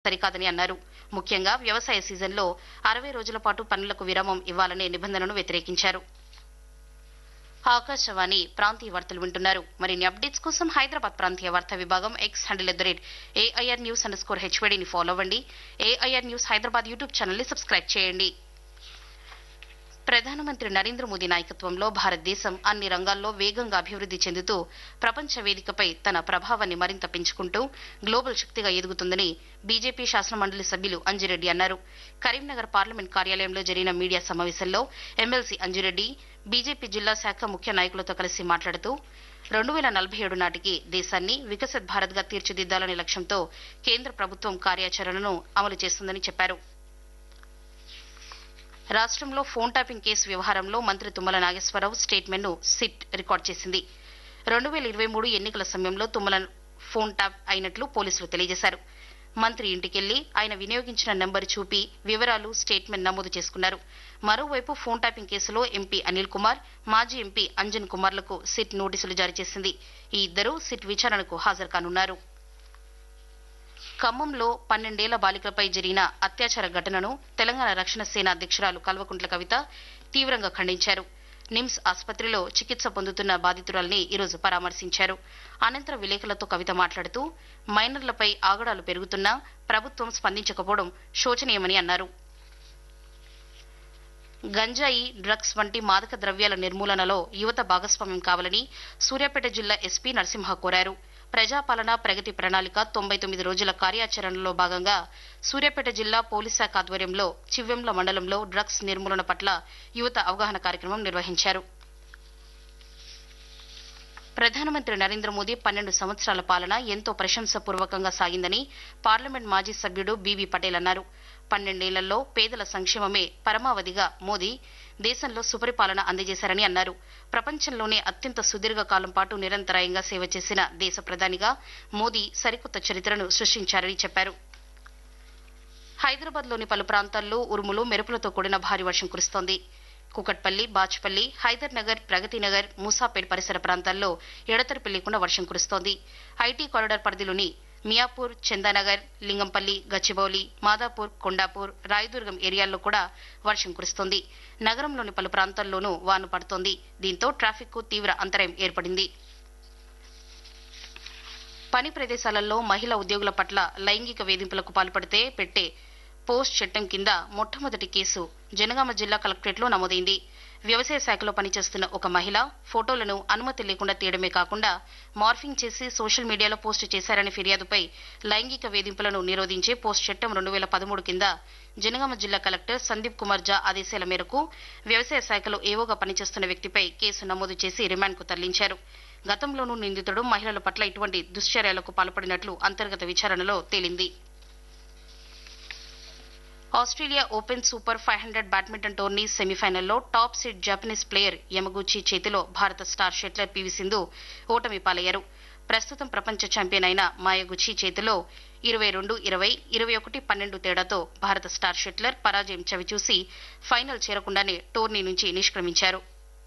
సరికాదని అన్నారు ముఖ్యంగా వ్యవసాయ సీజన్లో అరవై రోజుల పాటు పనులకు విరామం ఇవ్వాలనే నిబంధనను వ్యతిరేకించారు ఆకాశవాణి ప్రాంతీయ వార్తలు వింటున్నారు మరిన్ని అప్డేట్స్ కోసం హైదరాబాద్ ప్రాంతీయ వార్తా విభాగం X handle at the rate AIR news under score హెచ్వీడీని ఫాలో అవ్వండి ఏఐఆర్ న్యూస్ హైదరాబాద్ యూట్యూబ్ ఛానల్ని సబ్స్క్రైబ్ చేయండి ప్రధానమంత్రి నరేంద్ర మోదీ నాయకత్వంలో భారతదేశం అన్ని రంగాల్లో వేగంగా అభివృద్ది చెందుతూ ప్రపంచ వేదికపై తన ప్రభావాన్ని మరింత పెంచుకుంటూ గ్లోబల్ శక్తిగా ఎదుగుతుందని బీజేపీ శాసనమండలి సభ్యులు అంజిరెడ్డి అన్నారు కరీంనగర్ పార్లమెంట్ కార్యాలయంలో జరిగిన మీడియా సమావేశంలో ఎమ్మెల్సీ అంజిరెడ్డి బీజేపీ జిల్లా శాఖ ముఖ్య నాయకులతో కలిసి మాట్లాడుతూ రెండు వేల నలభై ఏడు నాటికి దేశాన్ని వికసిత్ భారత్ గా తీర్చిదిద్దాలనే లక్ష్యంతో కేంద్ర ప్రభుత్వం కార్యాచరణను అమలు చేస్తుందని చెప్పారు రాష్ట్రంలో ఫోన్ ట్యాపింగ్ కేసు వ్యవహారంలో మంత్రి తుమ్మల నాగేశ్వరరావు స్టేట్మెంట్ ను సిట్ రికార్డు చేసింది రెండు వేల ఇరవై మూడు ఎన్నికల సమయంలో తుమ్మల ఫోన్ ట్యాప్ అయినట్లు పోలీసులు తెలియజేశారు మంత్రి ఇంటికెళ్లి ఆయన వినియోగించిన నెంబర్ చూపి వివరాలు స్టేట్మెంట్ నమోదు చేసుకున్నారు మరోవైపు ఫోన్ ట్యాపింగ్ కేసులో ఎంపీ అనిల్ కుమార్ మాజీ ఎంపీ అంజన్ కుమార్లకు సిట్ నోటీసులు జారీ చేసింది ఈ ఇద్దరు సిట్ విచారణకు హాజరు కానున్నారు ఖమ్మంలో పన్నెండేళ్ల బాలికలపై జరిగిన అత్యాచార ఘటనను తెలంగాణ రక్షణ సేన అధ్యక్షురాలు కల్వకుంట్ల కవిత తీవ్రంగా ఖండించారు నిమ్స్ ఆసుపత్రిలో చికిత్స పొందుతున్న బాధితురాల్ని ఈరోజు పరామర్శించారు అనంతరం విలేకరులతో కవిత మాట్లాడుతూ మైనర్లపై ఆగడాలు పెరుగుతున్నా ప్రభుత్వం స్పందించకపోవడం శోచనీయమని అన్నారు గంజాయి డ్రగ్స్ వంటి మాదక ద్రవ్యాల నిర్మూలనలో యువత భాగస్వామ్యం కావాలని సూర్యాపేట జిల్లా ఎస్పీ నరసింహ కోరారు ప్రజాపాలన ప్రగతి ప్రణాళిక తొంభై తొమ్మిది రోజుల కార్యాచరణలో భాగంగా సూర్యాపేట జిల్లా పోలీస్ శాఖ ఆధ్వర్యంలో చివ్వెంల మండలంలో డ్రగ్స్ నిర్మూలన పట్ల యువత అవగాహన కార్యక్రమం నిర్వహించారు ప్రధానమంత్రి నరేంద్ర మోదీ పన్నెండు సంవత్సరాల పాలన ఎంతో ప్రశంసపూర్వకంగా సాగిందని పార్లమెంట్ మాజీ సభ్యుడు బీవీ పటేల్ అన్నారు పన్నెండేళ్లలో పేదల సంక్షేమమే పరమావధిగా మోదీ దేశంలో సుపరిపాలన అందజేశారని అన్నారు ప్రపంచంలోనే అత్యంత సుదీర్ఘ కాలం పాటు నిరంతరాయంగా సేవ చేసిన దేశ ప్రధానిగా మోదీ సరికొత్త చరిత్రను సృష్టించారని చెప్పారు హైదరాబాద్లోని పలు ప్రాంతాల్లో ఉరుములు మెరుపులతో కూడిన భారీ వర్షం కురుస్తోంది కుకట్పల్లి బాచ్పల్లి హైదర్ నగర్ ప్రగతి నగర్ మూసాపేట్ పరిసర ప్రాంతాల్లో ఎడతెరిపి లేకుండా వర్షం కురుస్తోంది ఐటీ కారిడార్ పరిధిలోని మియాపూర్ చందానగర్ లింగంపల్లి గచ్చిబౌలి మాదాపూర్ కొండాపూర్ రాయదుర్గం ఏరియాల్లో కూడా వర్షం కురుస్తోంది నగరంలోని పలు ప్రాంతాల్లోనూ వాన పడుతోంది దీంతో ట్రాఫిక్ కు తీవ్ర అంతరాయం ఏర్పడింది పని ప్రదేశాలలో మహిళా ఉద్యోగుల పట్ల లైంగిక వేధింపులకు పాల్పడితే పెట్టే పోస్ట్ చట్టం కింద మొట్టమొదటి కేసు జనగామ జిల్లా కలెక్టరేట్లో నమోదైంది వ్యవసాయ శాఖలో పనిచేస్తున్న ఒక మహిళ ఫోటోలను అనుమతి లేకుండా తీయడమే కాకుండా మార్ఫింగ్ చేసి సోషల్ మీడియాలో పోస్టు చేశారనే ఫిర్యాదుపై లైంగిక వేధింపులను నిరోధించే పోస్ట్ చట్టం రెండు వేల పదమూడు కింద జనగామ జిల్లా కలెక్టర్ సందీప్ కుమార్ జా ఆదేశాల మేరకు వ్యవసాయ శాఖలో ఏవోగా పనిచేస్తున్న వ్యక్తిపై కేసు నమోదు చేసి రిమాండ్కు తరలించారు గతంలోనూ నిందితుడు మహిళల పట్ల ఇటువంటి దుశ్చర్యలకు పాల్పడినట్లు అంతర్గత విచారణలో తేలింది Australia open super five hundred badminton tourney సెమీఫైనల్లో top seed Japanese player Yamaguchi చేతిలో భారత స్టార్ షెట్లర్ పివి సింధు ఓటమి పాలయ్యారు ప్రస్తుతం ప్రపంచ ఛాంపియన్ అయిన మాయగుచి చేతిలో ఇరవై రెండు ఇరవై ఇరవై ఒకటి పన్నెండు తేడాతో భారత స్టార్ షెట్లర్ పరాజయం చవిచూసి ఫైనల్ చేరకుండానే టోర్నీ నుంచి నిష్క్రమించారు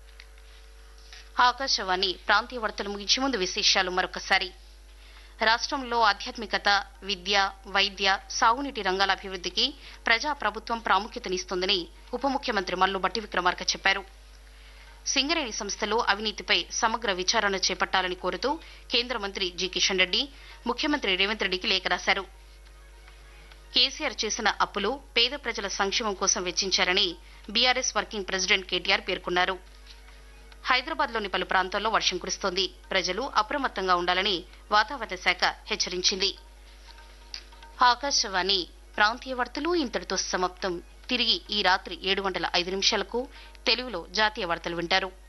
ఆకాశవాణి ప్రాంతీయ వార్తలు ముగించే ముందు విశేషాలు మరొకసారి రాష్ట్రంలో ఆధ్యాత్మికత విద్య వైద్య సాగునీటి రంగాల అభివృద్ధికి ప్రజా ప్రభుత్వం ప్రాముఖ్యతనిస్తోందని ఉప ముఖ్యమంత్రి మల్లు బట్టి విక్రమార్క చెప్పారు సింగరేణి సంస్థలో అవినీతిపై సమగ్ర విచారణ చేపట్టాలని కోరుతూ కేంద్ర మంత్రి జి కిషన్ రెడ్డి ముఖ్యమంత్రి రేవంత్ రెడ్డికి లేఖ రాశారు కేసీఆర్ చేసిన అప్పులు పేద ప్రజల సంక్షేమం కోసం వెచ్చించారని బీఆర్ఎస్ వర్కింగ్ ప్రెసిడెంట్ కేటీఆర్ పేర్కొన్నారు హైదరాబాద్లోని పలు ప్రాంతాల్లో వర్షం కురుస్తోంది ప్రజలు అప్రమత్తంగా ఉండాలని వాతావరణ శాఖ హెచ్చరించింది ఆకాశవాణి ప్రాంతీయ వార్తలు ఇంతటితో సమాప్తం తిరిగి ఈ రాత్రి ఏడు గంటల ఐదు నిమిషాలకు తెలుగులో జాతీయ వార్తలు వింటారు